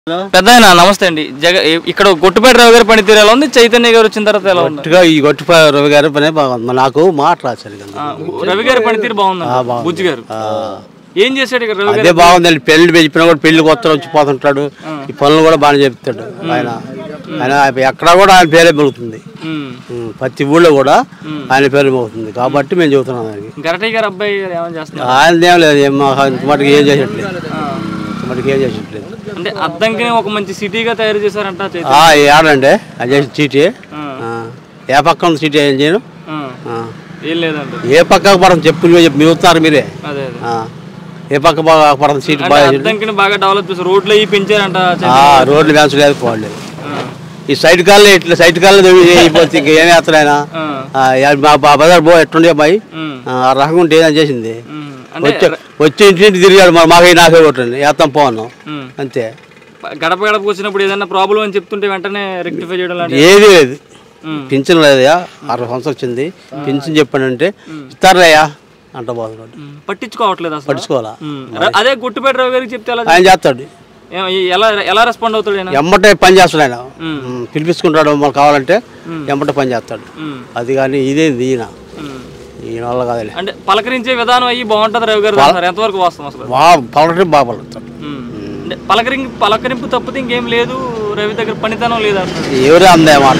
పెద్ద నమస్తే అండి జగ ఇక్కడ గొట్టుపేట రావు గారి పనితీరు ఎలా ఉంది చైతన్య గారు వచ్చిన తర్వాత ఎలా ఉంది గట్టిగా ఈ గొట్టి రవి గారి పనే బాగుంది నాకు మాట రాశారు కదా ఆ, రవి గారి పనితీరు బాగుంది బుజ్జి గారు ఏం చేశాడు ఇక్కడ రవి గారు అదే బాగుందండి పెళ్లి చెప్పినా కూడా పెళ్లి కొత్త వచ్చి పోతుంటాడు ఈ పనులు కూడా బాగానే చెప్తాడు ఆయన ఆయన ఎక్కడ కూడా ఆయన పేరే పెరుగుతుంది ఉమ్. ఉం, ప్రతి ఊళ్ళో కూడా ఆయన పేరు మోగుతుంది కాబట్టి మేము చెబుతున్నాం దానికి గరటయ్య గారు అబ్బాయి గారు ఏమైనా చేస్తున్నారు ఆయన ఏం లేదు ఏం మాకు ఇంత మటుకు ఏం చేసట్లేదు ఇంత మటుకు ఏం చేసట్లేదు అంటే అద్దంకిని ఒక మంచి సిటీగా తయారు చేశారంట చైతన్య ఆ, ఈ ఆడండి అది చేసి చీటీ ఆ, ఆ, ఏ పక్క ఉంది చీటీ ఏం చేయను ఆ. ఆ. ఏం లేదంట ఏ పక్కకు పడదు చెప్పు చెప్పి మీరు వస్తున్నారు మీరే అదే అదే ఆ. ఏ పక్క బాగా పడదు సీట్ అంటే బాగా అద్దంకిని బాగా డెవలప్ చేశారు రోడ్లు అవి పెంచారంట ఆ, చైతన్య. రోడ్లు పెంచలేదు పోలేదు ఆ, ఈ సైడ్ కాళ్ళు ఇట్లా సైడ్ కాళ్ళు అయిపోతే ఇంకా ఏం వేస్తాడు ఆయన ఆ, ఆ, యా- మా బా- బజార్ బో ఎట్టుండే అబ్బాయి ఉమ్, ఆ ఆ రకంగా ఉంటే ఏదైనా చేసింది ఉమ్. అంటే వచ్చి వచ్చి ఇంటి ఇంటి తిరిగాడు మరి మాకు నాకే కొట్టండి వేస్తాం పోన్నాం ఉమ్. అంతే గడప గడపకు వచ్చినప్పుడు ఏదైనా ప్రాబ్లం అని చెప్తుంటే వెంటనే రెక్టిఫై చేయడం లాంటి ఏది లేదు ఉమ్, పింఛన్ లేదయా అరవై సంవత్సరం వచ్చింది పింఛన్ చెప్పానంటే ఇస్తారులేయా అంట పోతున్నాడు ఉమ్. పట్టించుకోవట్లేదు అసలు పట్టించుకోవాలా ఉమ్. ర- అదే గుట్టుపేట రావు గారికి చెప్తే ఎలా ఆయన చేస్తాడు ఏం- ఈ- ఎలా ఎలా రెస్పాండ్ అవుతాడు ఆయన ఎమ్మటే పని చేస్తాడు ఆయన ఉమ్. ఉమ్, పిలిపించుకుంటాడు మనకు కావాలంటే ఎమ్మటే పని చేస్తాడు ఉమ్, అది కానీ ఇదేంది ఈయన ఉమ్. ఈయన వల్ల కాదులే అంటే పలకరించే విధానం అయ్యి బాగుంటుంది రవి గారు అంటున్నారు. ఎంతవరకు వాస్తవం అసలు బాగా పలకటి బాగా పలుకుతాడు ఉమ్. అంటే పలకరింగ్ పలకరింపు తప్పితే ఇంకేం లేదు రవి దగ్గర పనితనం లేదు అంటున్నారు ఎవరే అందే మాట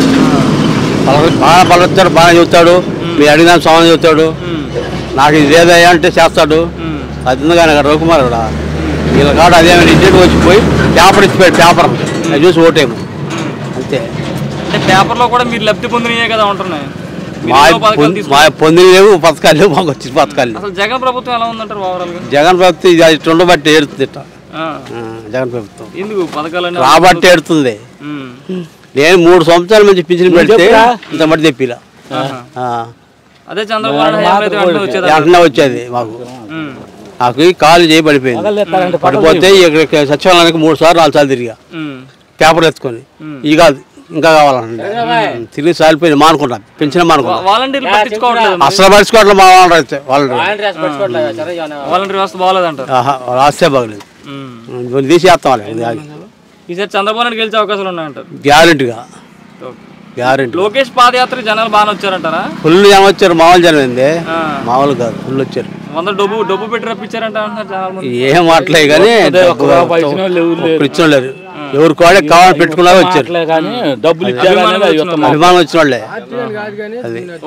పలక బాగా పలుకుతాడు బాగా చెబుతాడు మీరు అడిగిన సమాధానం చెబుతాడు ఉమ్, నాకు ఇది లేదయ్యా అంటే చేస్తాడు ఉమ్, అది ఉంది కానీ అక్కడ రవికుమార్ కూడా వీళ్ళ కాడ అదేమైనా ఇంటికి వచ్చిపోయి పేపర్ ఇచ్చిపోయాడు పేపర్ అది చూసి ఓటేము అంతే అంటే పేపర్లో కూడా మీరు లబ్ధి పొందినయే కదా ఉంటున్నాయి మీరు మా ఎన్నో పథకాలు పొంది- తీసుకు- మా పొందిన లేవు పథకాలు లేవు మాకు వచ్చిన పథకాలు లేవు అసలు జగన్ ప్రభుత్వం ఎలా ఉందంటారు ఓవరాల్ గా జగన్ ప్రభుత్వం ఇది అది ఉండబట్టి ఏడుతుంది ఇట్ట. ఆ, ఆ, జగన్ ప్రభుత్వం ఎందుకు పథకాలన్నీ రాబట్టి ఏడుతుంది ఉమ్, నేను మూడు సంవత్సరాల నుంచి పింఛన్ పెడితే ఇంత మట్టి తెప్పిలా ఆహా. అదే చంద్రబాబు నాయుడు హయాంలో అయితే వెంటనే వచ్చేది వెంటనే వచ్చేది మాకు ఉమ్, నాకు ఈ కాలు చేయి పడిపోయింది పడిపోతే ఇక్కడ సచివాలయానికి మూడు సార్లు నాలుగు సార్లు తిరిగా ఉమ్, పేపర్ ఎత్తుకొని ఇది కాదు ఇంకా కావాలంటే తిరిగి సాలిపోయింది మానుకుంటా పెంచిన మానుకుంటా వాలంటీర్లు పట్టించుకోవట్లేదు అసలు పడుచుకోవట్లే మా వాళ్ళు అయితే వాళ్ళు వాలంటీర్ వ్యవస్థ బాగాలేదంటారు ఆహా, వాళ్ళు ఆస్తే బాగలేదు ఉమ్. ఇవన్నీ తీసేస్తాం వాళ్ళకి ఇది ఆగి ఈసారి చంద్రబాబు నాయుడు గెలిచే అవకాశాలు ఉన్నాయంటారు గ్యారెంటీగా ఓకే. గ్యారెంటీ లోకేష్ పాదయాత్ర జనాలు బాగానే వచ్చారంటారా ఫుల్ జనం వచ్చారు మామూలు జనం ఏంది ఆ, మామూలు కాదు ఫుల్ వచ్చారు వంద డబ్బు డబ్బు పెట్టి రప్పించారంట అంటున్నారు జనాలు మంది. ఏం మాటలే కానీ ఒక్కరు ఇచ్చిన వాళ్ళు లేరు. ఎవరు కూడా కావాలని పెట్టుకున్నా వచ్చారు కానీ డబ్బులు అభిమానం వచ్చిన వాళ్ళు. అభిమానం వచ్చిన వాళ్ళే అది